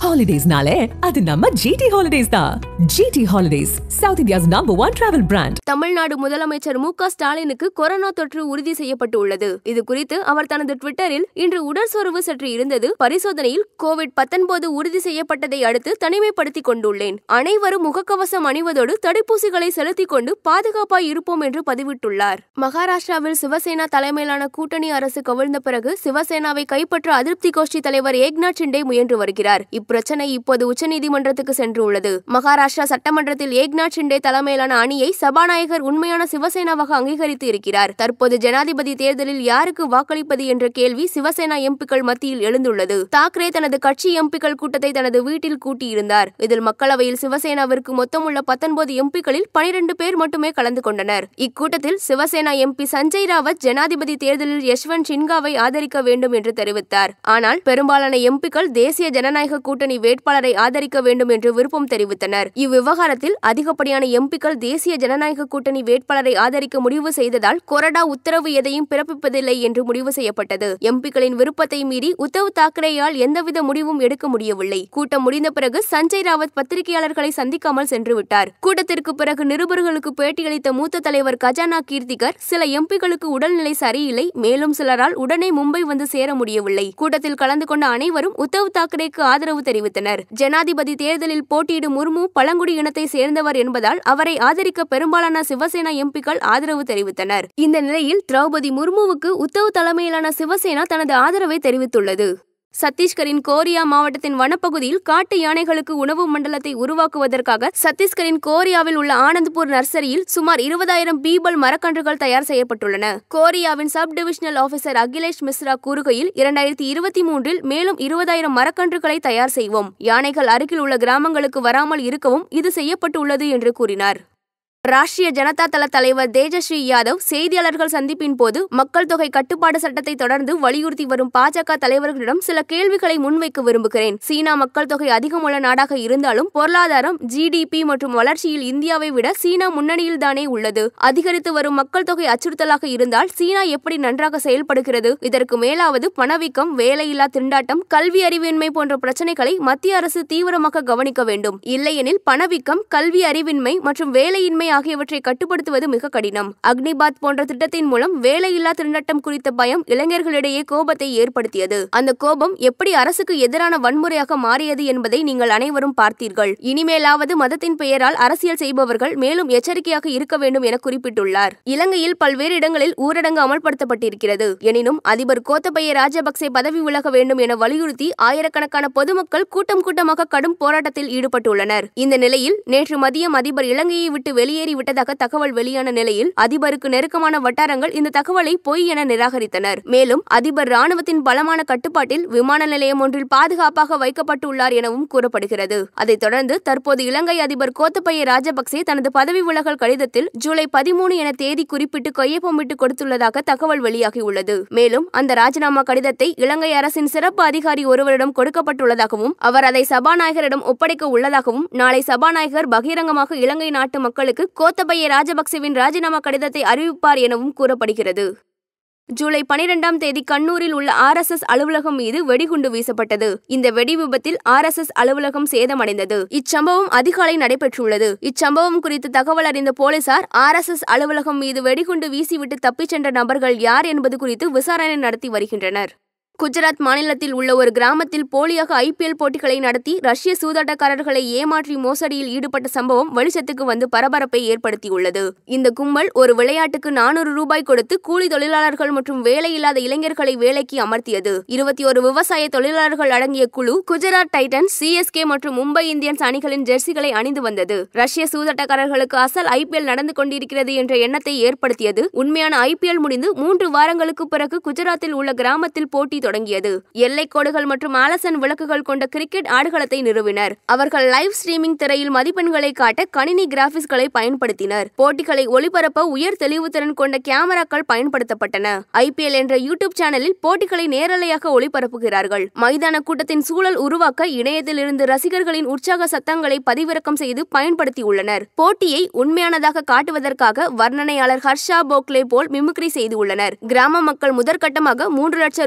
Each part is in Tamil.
ஹாலிடேஸ்னாலே அது நம்ம ஜிடி ஹாலிடேஸ் தான் GT holidays south India's number one travel brand Tamil Nadu முதலமைச்சர் மு க ஸ்டாலினுக்கு கொரோனா தொற்று உறுதி செய்யப்பட்டு உள்ளது இது குறித்து அவர் தனது ட்விட்டரில் இன்று உடற்சோர்வு சற்று இருந்தது பரிசோதனையில் கோவிட் 19 உறுதி செய்யப்பட்டதை அடுத்து தனிமைப்படுத்திக் கொண்டுள்ளேன் அனைவரும் முகக்கவசம் அணிவதோடு தடுப்பூசிகளை செலுத்திக் கொண்டு பாதுகாப்பாய் இருப்போம் என்று பதிவிட்டுள்ளார் மகாராஷ்டிராவில் சிவசேனா தலைமையிலான கூட்டணி அரசு கவிழ்ந்த பிறகு சிவசேனாவை கைப்பற்ற அதிருப்தி கோஷ்டி தலைவர் ஏக்நாத் ஷிண்டே முயன்று வருகிறார் இப்பிரச்சனை இப்போது உச்சநீதிமன்றத்துக்கு சென்றுள்ளது மகாராஷ்டிரா சட்டமன்றத்தில் ஏக்நாத் ஷிண்டே தலைமையிலான அணியை சபாநாயகர் உண்மையான சிவசேனாவாக அங்கீகரித்து இருக்கிறார் தற்போது ஜனாதிபதி தேர்தலில் யாருக்கு வாக்களிப்பது என்ற கேள்வி சிவசேனா எம்பிக்கள் மத்தியில் எழுந்துள்ளது தாக்கரே தனது கட்சி எம்பிக்கள் கூட்டத்தை தனது வீட்டில் கூட்டியிருந்தார் இதில் மக்களவையில் சிவசேனாவிற்கு மொத்தமுள்ள பத்தொன்பது எம்பிக்களில் பனிரெண்டு பேர் மட்டுமே கலந்து கொண்டனர் இக்கூட்டத்தில் சிவசேனா எம்பி சஞ்சய் ராவத் ஜனாதிபதி தேர்தலில் யஷ்வந்த் சின்காவை ஆதரிக்க வேண்டும் என்று தெரிவித்தார் ஆனால் பெரும்பாலான எம்பிக்கள் தேசிய ஜனநாயக கூட்டணி வேட்பாளரை ஆதரிக்க வேண்டும் என்று விருப்பம் தெரிவித்தனர் இவ்விவகாரத்தில் அதிகப்படியான எம்பிக்கள் தேசிய ஜனநாயக கூட்டணி வேட்பாளரை ஆதரிக்க முடிவு செய்ததால் கொறடா உத்தரவு எதையும் பிறப்பிப்பதில்லை என்று முடிவு செய்யப்பட்டது எம்பிக்களின் விருப்பத்தை மீறி உத்தவ் தாக்கரேயால் எந்தவித முடிவும் எடுக்க முடியவில்லை கூட்டம் முடிந்த பிறகு சஞ்சய் ராவத் பத்திரிகையாளர்களை சந்திக்காமல் சென்று விட்டார் கூட்டத்திற்கு பிறகு நிருபர்களுக்கு பேட்டியளித்த மூத்த தலைவர் கஜானா கீர்த்திகர் சில எம்பிக்களுக்கு உடல்நிலை சரியில்லை மேலும் சிலரால் உடனே மும்பை வந்து சேர முடியவில்லை கூட்டத்தில் கலந்து கொண்ட அனைவரும் உத்தவ் தாக்கரேக்கு ஆதரவு தெரிவித்தனர் ஜனாதிபதி தேர்தலில் போட்டியிடும் முர்மு பழங்குடி இனத்தை சேர்ந்தவர் என்பதால் அவரை ஆதரிக்க பெரும்பாலான சிவசேனா எம்பிக்கள் ஆதரவு தெரிவித்தனர் இந்த நிலையில் திரௌபதி முர்முவுக்கு உத்தவ் தலைமையிலான சிவசேனா தனது ஆதரவை தெரிவித்துள்ளது சத்தீஸ்கரின் கோரியா மாவட்டத்தின் வனப்பகுதியில் காட்டு யானைகளுக்கு உணவு மண்டலத்தை உருவாக்குவதற்காக சத்தீஸ்கரின் கோரியாவில் உள்ள ஆனந்த்பூர் நர்சரியில் சுமார் இருபதாயிரம் பீபல் மரக்கன்றுகள் தயார் செய்யப்பட்டுள்ளன கோரியாவின் sub divisional officer Akhilesh Mishra கூறுகையில் இரண்டாயிரத்தி இருபத்தி மூன்றில் மேலும் இருபதாயிரம் மரக்கன்றுகளை தயார் செய்வோம் யானைகள் அருகில் உள்ள கிராமங்களுக்கு வராமல் இருக்கவும் இது செய்யப்பட்டுள்ளது என்று கூறினார் ராஷ்டிரிய ஜனதா தள தலைவர் தேஜஸ்ரீ யாதவ் செய்தியாளர்கள் சந்திப்பின் போது மக்கள் தொகை கட்டுப்பாடு சட்டத்தை தொடர்ந்து வலியுறுத்தி வரும் பாஜக தலைவர்களிடம் சில கேள்விகளை முன்வைக்க விரும்புகிறேன் சீனா மக்கள் தொகை அதிகமுள்ள நாடாக இருந்தாலும் பொருளாதாரம் ஜிடிபி மற்றும் வளர்ச்சியில் இந்தியாவை விட சீனா முன்னணியில் தானே உள்ளது அதிகரித்து வரும் மக்கள் தொகை அச்சுறுத்தலாக இருந்தால் சீனா எப்படி நன்றாக செயல்படுகிறது இதற்கு மேலாவது பணவீக்கம் வேலையில்லா திண்டாட்டம் கல்வி அறிவின்மை போன்ற பிரச்சனைகளை மத்திய அரசு தீவிரமாக கவனிக்க வேண்டும் இல்லையெனில் பணவீக்கம் கல்வி அறிவின்மை மற்றும் வேலையின்மை ஆகியவற்றை கட்டுப்படுத்துவது மிக கடினம் அக்னிபாத் போன்ற திட்டத்தின் மூலம் வேலையில்லா திண்டாட்டம் குறித்த பயம் இளைஞர்களிடையே கோபத்தை ஏற்படுத்தியது அந்த கோபம் எப்படி அரசுக்கு எதிரான வன்முறையாக மாறியது என்பதை நீங்கள் அனைவரும் பார்த்தீர்கள் இனிமேலாவது மதத்தின் பெயரால் அரசியல் செய்பவர்கள் மேலும் எச்சரிக்கையாக இருக்க வேண்டும் என குறிப்பிட்டுள்ளார் இலங்கையில் பல்வேறு இடங்களில் ஊரடங்கு அமல்படுத்தப்பட்டிருக்கிறது எனினும் அதிபர் கோத்தபய ராஜபக்சே பதவி விலக வேண்டும் என வலியுறுத்தி ஆயிரக்கணக்கான பொதுமக்கள் கூட்டம் கூட்டமாக கடும் போராட்டத்தில் ஈடுபட்டுள்ளனர் இந்த நிலையில் நேற்று மதியம் அதிபர் இலங்கையை விட்டு வெளியே வெளியேறி விட்டதாக தகவல் வெளியான நிலையில் அதிபருக்கு நெருக்கமான வட்டாரங்கள் இந்த தகவலை பொய் என நிராகரித்தனர் மேலும் அதிபர் ராணுவத்தின் பலமான கட்டுப்பாட்டில் விமான நிலையம் ஒன்றில் பாதுகாப்பாக வைக்கப்பட்டுள்ளார் எனவும் கூறப்படுகிறது அதைத் தொடர்ந்து தற்போது இலங்கை அதிபர் கோத்தபய ராஜபக்சே தனது பதவி விலகல் கடிதத்தில் ஜூலை பதிமூணு என தேதி குறிப்பிட்டு கையொப்பமிட்டு கொடுத்துள்ளதாக தகவல் வெளியாகியுள்ளது மேலும் அந்த ராஜினாமா கடிதத்தை இலங்கை அரசின் சிறப்பு அதிகாரி ஒருவரிடம் கொடுக்கப்பட்டுள்ளதாகவும் அவர் அதை சபாநாயகரிடம் ஒப்படைக்க உள்ளதாகவும் நாளை சபாநாயகர் பகிரங்கமாக இலங்கை நாட்டு மக்களுக்கு கோத்தபய ராஜபக்சேவின் ராஜினாமா கடிதத்தை அறிவிப்பார் எனவும் கூறப்படுகிறது ஜூலை பனிரெண்டாம் தேதி கண்ணூரில் உள்ள ஆர் எஸ் எஸ் அலுவலகம் மீது வெடிகுண்டு வீசப்பட்டது இந்த வெடி விபத்தில் ஆர் எஸ் எஸ் அலுவலகம் சேதமடைந்தது இச்சம்பவம் அதிகாலை நடைபெற்றுள்ளது இச்சம்பவம் குறித்து தகவல் அறிந்த போலீசார் ஆர் எஸ் எஸ் அலுவலகம் மீது வெடிகுண்டு வீசிவிட்டு தப்பிச் சென்ற நபர்கள் யார் என்பது குறித்து விசாரணை நடத்தி வருகின்றனர் குஜராத் மாநிலத்தில் உள்ள ஒரு கிராமத்தில் போலியாக ஐபிஎல் போட்டிகளை நடத்தி ரஷ்ய சூதாட்டக்காரர்களை ஏமாற்றி மோசடியில் ஈடுபட்ட சம்பவம் வெளிச்சத்துக்கு வந்து பரபரப்பை ஏற்படுத்தியுள்ளது இந்த கும்பல் ஒரு விளையாட்டுக்கு நானூறு ரூபாய் கொடுத்து கூலி தொழிலாளர்கள் மற்றும் வேலையில்லாத இளைஞர்களை வேலைக்கு அமர்த்தியது இருபத்தி ஒரு விவசாய தொழிலாளர்கள் அடங்கிய குழு குஜராத் டைட்டன்ஸ் சிஎஸ்கே மற்றும் மும்பை இந்தியன்ஸ் அணிகளின் ஜெர்சிகளை அணிந்து வந்தது ரஷ்ய சூதாட்டக்காரர்களுக்கு அசல் ஐபிஎல் நடந்து கொண்டிருக்கிறது என்ற எண்ணத்தை ஏற்படுத்தியது உண்மையான ஐபிஎல் முடிந்து மூன்று வாரங்களுக்கு பிறகு குஜராத்தில் உள்ள கிராமத்தில் போட்டி தொடங்கியது எல்லைக்கோடுகள் மற்றும் ஆலசன் விளக்குகள் கொண்ட கிரிக்கெட் ஆடுகளத்தை நிறுவினர் அவர்கள் லைவ் ஸ்ட்ரீமிங் திரையில் மதிப்பெண்களை காட்ட கணினி கிராபிக்ஸ்களை பயன்படுத்தினர் போட்டிகளை ஒளிபரப்ப உயர் தெளிவுத்திறன் கொண்ட கேமராக்கள் பயன்படுத்தப்பட்டன ஐபிஎல் என்ற யூடியூப் சேனலில் போட்டிகளை நேரலையாக ஒளிபரப்புகிறார்கள் மைதான கூட்டத்தின் சூழல் உருவாக்க இணையத்தில் இருந்து ரசிகர்களின் உற்சாக சத்தங்களை பதிவிறக்கம் செய்து பயன்படுத்தியுள்ளனர் போட்டியை உண்மையானதாக காட்டுவதற்காக வர்ணனையாளர் ஹர்ஷா போக்லே போல் மிமிக்ரி செய்துள்ளனர் கிராம மக்கள் முதற்கட்டமாக மூன்று லட்சம் ரூபாய்க்கு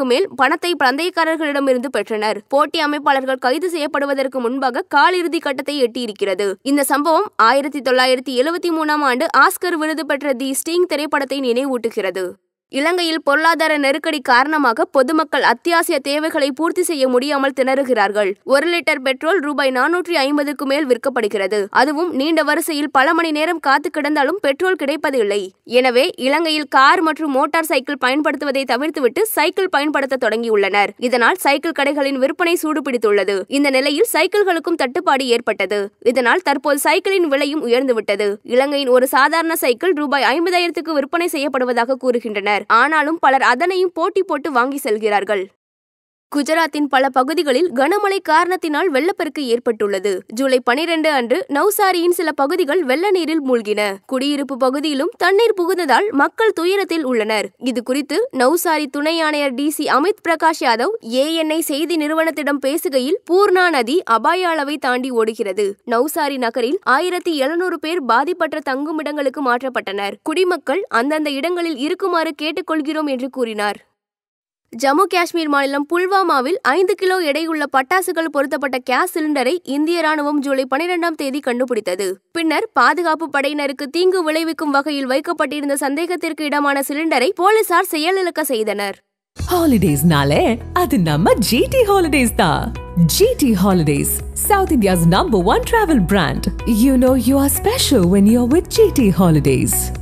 மேல் பணத்தை பந்தயக்காரர்களிடமிருந்து பெற்றனர் போட்டி அமைப்பாளர்கள் கைது செய்யப்படுவதற்கு முன்பாக காலிறுதி கட்டத்தை எட்டியிருக்கிறது இந்த சம்பவம் ஆயிரத்தி தொள்ளாயிரத்தி எழுபத்தி மூணாம் ஆண்டு ஆஸ்கர் விருது பெற்ற தி ஸ்டிங் திரைப்படத்தை நினைவூட்டுகிறது இலங்கையில் பொருளாதார நெருக்கடி காரணமாக பொதுமக்கள் அத்தியாவசிய தேவைகளை பூர்த்தி செய்ய முடியாமல் திணறுகிறார்கள் ஒரு லிட்டர் பெட்ரோல் ரூபாய் நானூற்றி ஐம்பதுக்கு மேல் விற்கப்படுகிறது அதுவும் நீண்ட வரிசையில் பல மணி நேரம் காத்து கிடந்தாலும் பெட்ரோல் கிடைப்பதில்லை எனவே இலங்கையில் கார் மற்றும் மோட்டார் சைக்கிள் பயன்படுத்துவதை தவிர்த்துவிட்டு சைக்கிள் பயன்படுத்த தொடங்கியுள்ளனர் இதனால் சைக்கிள் கடைகளின் விற்பனை சூடுபிடித்துள்ளது இந்த நிலையில் சைக்கிள்களுக்கும் தட்டுப்பாடு ஏற்பட்டது இதனால் தற்போது சைக்கிளின் விலையும் உயர்ந்துவிட்டது இலங்கையின் ஒரு சாதாரண சைக்கிள் ரூபாய் ஐம்பதாயிரத்துக்கு விற்பனை செய்யப்படுவதாக கூறுகின்றனர் ஆனாலும் பலர் அதனையும் போட்டி போட்டு வாங்கி செல்கிறார்கள் குஜராத்தின் பல பகுதிகளில் கனமழை காரணத்தினால் வெள்ளப்பெருக்கு ஏற்பட்டுள்ளது ஜூலை பனிரெண்டு அன்று நௌசாரியின் சில பகுதிகள் வெள்ள நீரில் மூழ்கின குடியிருப்பு பகுதியிலும் தண்ணீர் புகுந்ததால் மக்கள் துயரத்தில் உள்ளனர் இது குறித்து நௌசாரி துணை ஆணையர் D C Amit Prakash Yadav ANI செய்தி நிறுவனத்திடம் பேசுகையில் பூர்ணா நதி அபாய அளவை தாண்டி ஓடுகிறது நௌசாரி நகரில் ஆயிரத்தி எழுநூறு பேர் பாதிப்பற்ற தங்குமிடங்களுக்கு மாற்றப்பட்டனர் குடிமக்கள் அந்தந்த இடங்களில் இருக்குமாறு கேட்டுக்கொள்கிறோம் என்று கூறினார் ஜம்மு காஷ்மீர் மாநிலம் புல்வாமாவில் ஐந்து கிலோ எடையுள்ள பட்டாசுகள் பொருத்தப்பட்ட கேஸ் சிலிண்டரை இந்திய ராணுவம் ஜூலை பனிரெண்டாம் தேதி கண்டுபிடித்தது பின்னர் பாதுகாப்பு படையினருக்கு தீங்கு விளைவிக்கும் வகையில் வைக்கப்பட்டிருந்த சந்தேகத்திற்கு இடமான சிலிண்டரை போலீசார் செயலிழக்க செய்தனர் ஹாலிடேஸ்னாலே அது நம்ம ஜிடி ஹாலிடேஸ் தான் GT holidays south India's number one travel brand you know you are special when you are with GT holidays